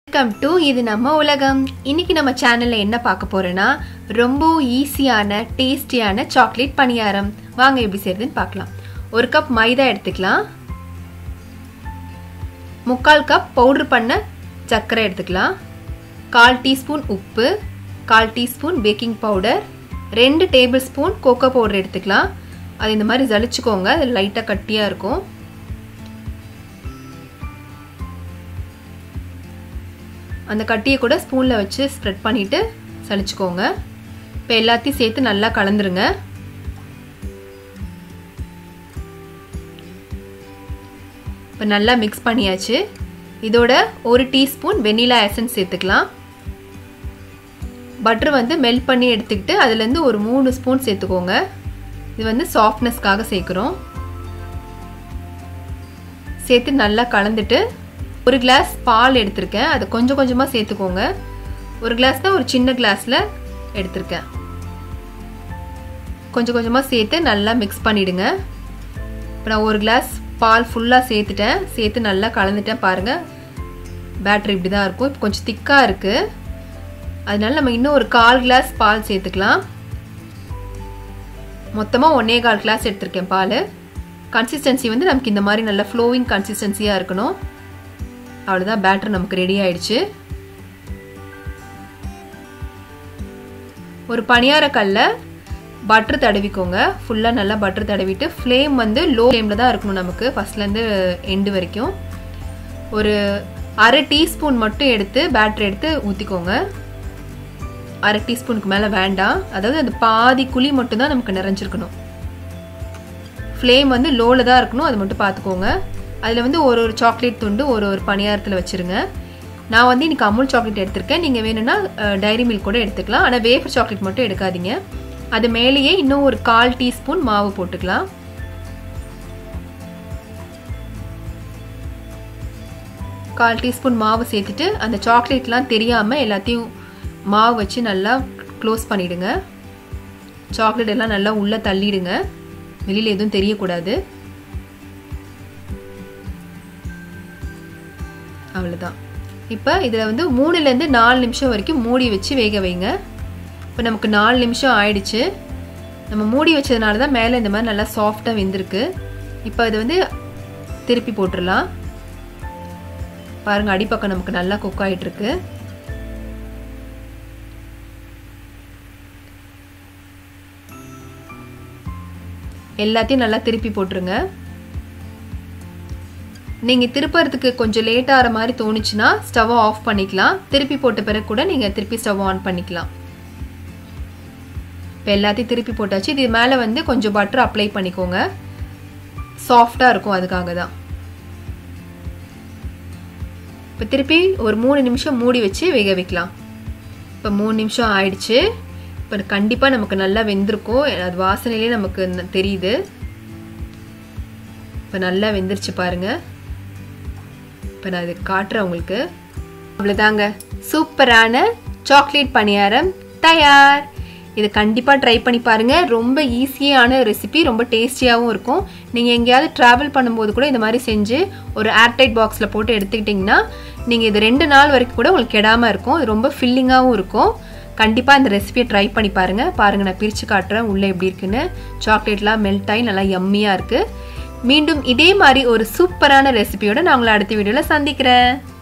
welcome to இது நம்ம உலகம் இன்னைக்கு நம்ம சேனல்ல என்ன பார்க்க போறோம்னா ரொம்ப ஈஸியான டேஸ்டியான சாக்லேட் பணியாரம் வாங்க எப்படி செய்யறதுன்னு பார்க்கலாம் ஒரு கப் மைதா எடுத்துக்கலாம் முக்கால் கப் பவுடர் பண்ண சர்க்கரை எடுத்துக்கலாம் கால் டீஸ்பூன் உப்பு கால் டீஸ்பூன் பேக்கிங் பவுடர் ரெண்டு டேபிள் ஸ்பூன் கோகோ பவுடர் எடுத்துக்கலாம் அது இந்த மாதிரி ஜலிச்சுக்கோங்க அது லைட்டாக கட்டியாக இருக்கும் அந்த கட்டியை கூட ஸ்பூனில் வச்சு ஸ்ப்ரெட் பண்ணிவிட்டு சளிச்சுக்கோங்க இப்போ எல்லாத்தையும் சேர்த்து நல்லா கலந்துருங்க இப்போ நல்லா மிக்ஸ் பண்ணியாச்சு இதோட ஒரு டீஸ்பூன் வெனிலா எசன்ஸ் சேர்த்துக்கலாம் பட்டர் வந்து மெல்ட் பண்ணி எடுத்துக்கிட்டு அதுலேருந்து ஒரு மூணு ஸ்பூன் சேர்த்துக்கோங்க இது வந்து சாஃப்ட்னஸ்க்காக சேர்க்குறோம் சேர்த்து நல்லா கலந்துட்டு ஒரு கிளாஸ் பால் எடுத்திருக்கேன் அதை கொஞ்சம் கொஞ்சமாக சேர்த்துக்கோங்க ஒரு கிளாஸ் தான் ஒரு சின்ன கிளாஸில் எடுத்திருக்கேன் கொஞ்சம் கொஞ்சமாக சேர்த்து நல்லா மிக்ஸ் பண்ணிவிடுங்க இப்போ நான் ஒரு கிளாஸ் பால் ஃபுல்லாக சேர்த்துட்டேன் சேர்த்து நல்லா கலந்துட்டேன் பாருங்கள் பேட்ரி இப்படி தான் இருக்கும் இப்போ கொஞ்சம் திக்காக இருக்குது அதனால நம்ம இன்னும் ஒரு கால் கிளாஸ் பால் சேர்த்துக்கலாம் மொத்தமாக ஒன்றே கால் கிளாஸ் எடுத்திருக்கேன் பால் கன்சிஸ்டன்சி வந்து நமக்கு இந்த மாதிரி நல்ல ஃப்ளோவிங் கன்சிஸ்டன்சியாக இருக்கணும் அவ்வளோதான் பேட்டர் நமக்கு ரெடி ஆயிடுச்சு ஒரு பணியார கல்ல பட்டர் தடவிக்கோங்க ஃபுல்லாக நல்லா பட்டர் தடவிட்டு ஃப்ளேம் வந்து லோ ஃப்ளேமில் தான் இருக்கணும் நமக்கு ஃபஸ்ட்லேருந்து எண்டு வரைக்கும் ஒரு அரை டீஸ்பூன் மட்டும் எடுத்து பேட்டர் எடுத்து ஊற்றிக்கோங்க அரை டீஸ்பூனுக்கு மேலே வேண்டாம் அதாவது அந்த பாதி குழி மட்டும் தான் நமக்கு நிறைஞ்சிருக்கணும் ஃப்ளேம் வந்து லோவில் தான் இருக்கணும் அது மட்டும் பார்த்துக்கோங்க அதில் வந்து ஒரு ஒரு சாக்லேட் துண்டு ஒரு ஒரு பணியாரத்தில் வச்சுருங்க நான் வந்து இன்றைக்கி அமுல் சாக்லேட் எடுத்திருக்கேன் நீங்கள் வேணும்னா டைரி மில்க் கூட எடுத்துக்கலாம் ஆனால் வேஃபர் சாக்லேட் மட்டும் எடுக்காதீங்க அது மேலேயே இன்னும் ஒரு கால் டீஸ்பூன் மாவு போட்டுக்கலாம் கால் டீஸ்பூன் மாவு சேர்த்துட்டு அந்த சாக்லேட்லாம் தெரியாமல் எல்லாத்தையும் மாவு வச்சு நல்லா க்ளோஸ் பண்ணிவிடுங்க சாக்லேட் எல்லாம் நல்லா உள்ளே தள்ளிடுங்க வெளியில் எதுவும் தெரியக்கூடாது அவ்வளோதான் இப்போ இதில் வந்து மூணுலேருந்து நாலு நிமிஷம் வரைக்கும் மூடி வச்சு வேக வைங்க இப்போ நமக்கு நாலு நிமிஷம் ஆயிடுச்சு நம்ம மூடி வச்சதுனால தான் மேலே இந்த மாதிரி நல்லா சாஃப்டாக வெந்திருக்கு இப்போ இது வந்து திருப்பி போட்டுடலாம் பாருங்கள் அடிப்பக்கம் நமக்கு நல்லா குக் ஆகிட்டுருக்கு எல்லாத்தையும் நல்லா திருப்பி போட்டுருங்க நீங்கள் திருப்பறதுக்கு கொஞ்சம் லேட் ஆகிற மாதிரி தோணுச்சுன்னா ஸ்டவ்வை ஆஃப் பண்ணிக்கலாம் திருப்பி போட்ட பிறகு கூட நீங்கள் திருப்பி ஸ்டவ் ஆன் பண்ணிக்கலாம் இப்போ எல்லாத்தையும் திருப்பி போட்டாச்சு இது மேலே வந்து கொஞ்சம் பட்டர் அப்ளை பண்ணிக்கோங்க சாஃப்டாக இருக்கும் அதுக்காக தான் இப்போ திருப்பி ஒரு மூணு நிமிஷம் மூடி வச்சு வேக வைக்கலாம் இப்போ மூணு நிமிஷம் ஆயிடுச்சு இப்போ கண்டிப்பாக நமக்கு நல்லா வெந்திருக்கும் அது வாசனையிலே நமக்கு தெரியுது இப்போ நல்லா வெந்துருச்சு பாருங்கள் இப்போ நான் இது காட்டுறேன் உங்களுக்கு அவ்வளோதாங்க சூப்பரான சாக்லேட் பணியாரம் தயார் இதை கண்டிப்பாக ட்ரை பண்ணி பாருங்கள் ரொம்ப ஈஸியான ரெசிபி ரொம்ப டேஸ்டியாகவும் இருக்கும் நீங்கள் எங்கேயாவது ட்ராவல் பண்ணும்போது கூட இந்த மாதிரி செஞ்சு ஒரு ஏர்டைட் பாக்ஸில் போட்டு எடுத்துக்கிட்டிங்கன்னா நீங்கள் இது ரெண்டு நாள் வரைக்கும் கூட உங்களுக்கு கெடாமல் இருக்கும் இது ரொம்ப ஃபில்லிங்காகவும் இருக்கும் கண்டிப்பாக இந்த ரெசிபியை ட்ரை பண்ணி பாருங்கள் பாருங்கள் நான் பிரித்து காட்டுறேன் உள்ளே எப்படி இருக்குன்னு சாக்லேட்லாம் மெல்ட் ஆகி நல்லா யம்மியாக இருக்குது மீண்டும் இதே மாதிரி ஒரு சூப்பரான ரெசிபியோட நான் உங்களை அடுத்த வீடியோவில் சந்திக்கிறேன்